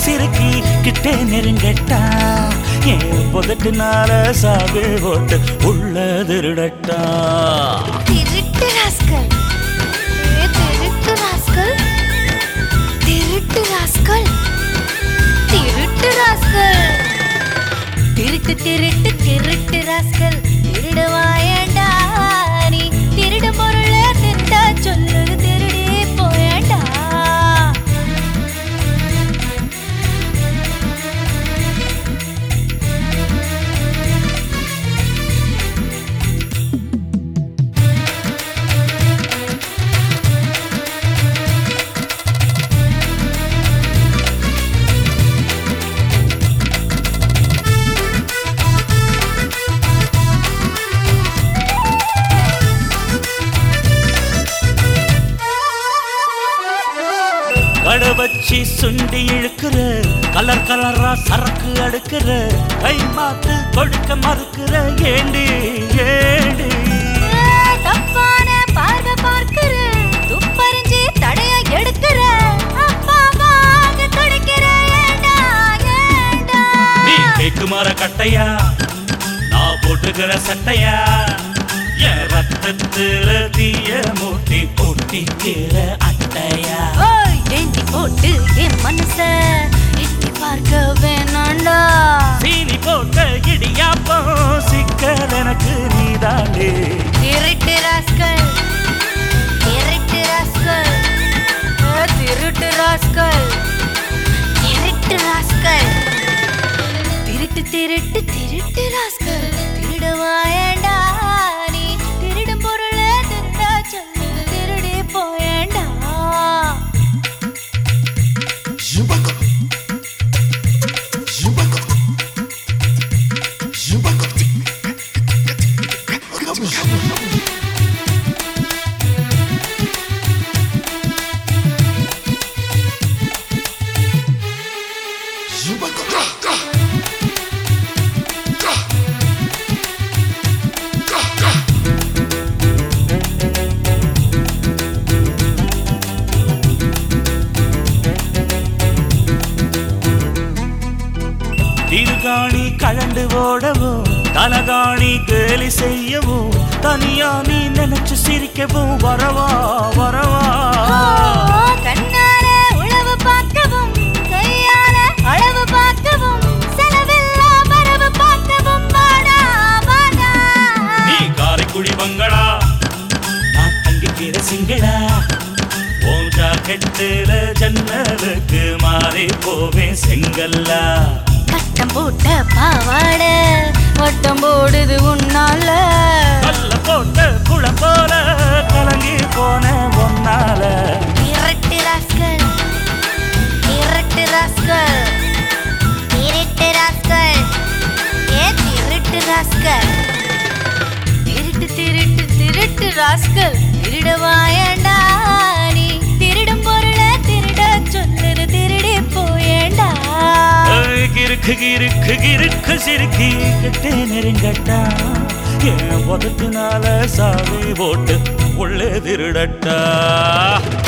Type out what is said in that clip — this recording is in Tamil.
சிறுக்கி கிட்டே நெருங்கட்டா என் புதட்டுனால சாகு ஓட்டு உள்ள திருடட்டா திருட்டு ராஸ்கல் ஏ திருட்டு ராஸ்கல் திருட்டு ராஸ்கல் திருட்டு ராஸ்கல் திருட்டு திருட்டு திருட்டு ராஸ்கல் திருடுவாயண்டா நீ திருடு பொருள திருட்டா சொல்லுது திருடி போயண்டா கடை வச்சு சுண்டி இழுக்கிற கலர் கலரா சரக்கு அடுக்கிற கை மாத்து கொடுக்க மறுக்கிற ஏண்டி ஏண்டி தப்பான பார்வை பார்க்கிற துப்பறிஞ்சு தடைய எடுக்கிற அப்பா வாங்க துடிக்கிற ஏண்டா ஏண்டா நீ கேக்கு மர கட்டையா நான் போட்டுக்கிற சட்டையா என் ரத்தத்துல தீய மூட்டி ஒட்டிக்கிற அட்டையா ஓய் ஏந்தி போட்டு என் மனச எட்டி பார்க்க வேணாண்டா சீனி போட்ட இடியாப்பம் சிக்கல் எனக்கு நீதாண்டே திருட்டு ராஸ்கல் திருட்டு ராஸ்கல் ஏ, திருட்டு ராஸ்கல் திருட்டு ராஸ்கல் திருட்டு திருட்டு திருட்டு ராஸ்கல் திருடுவாயண்டா நீ திருடும் பொருள திருடா சொல்லு திருடி போயண்டா திருகாணி கழண்டு ஓடவும் தலகாணி கேலி செய்யவும் தனியா நீ நினைச்சு சிரிக்கவும் வரவா வரவா கண்ணால உழவு பார்க்கவும் கையால அளவு பார்க்கவும் செலவில்லா வரவு பார்க்கவும் வாடா வாடா நீ காரைக்குடி பங்களா நான் தங்கிக்கிற சிங்களா ஓம் ஜாக்கெட்டுல ஜன்னலுக்கு மாறி போவேன் செங்கல்லா கட்டம் போட்ட பாவாட வட்டம் போடுது உன்னால கல்ல போட்ட குளம் போல கலங்கி போன ஒன்னால இரட்டு ராஸ்கல் இரட்டு ராஸ்கல் திருட்டு ராஸ்கல் ஏ திருட்டு ராஸ்கல் திருட்டு திருட்டு திருட்டு ராஸ்கல் திருடவாயண்டா நீ திருடும் பொருள திருட சொல்லுது திருடி போயேண்டா ஏய், கிறுக்கு கிறுக்கு கிறுக்கு சிறுக்கி கிட்டே நெருங்கட்டா என் உதட்டினால சாவி போட்டு உள்ளே திருடட்டா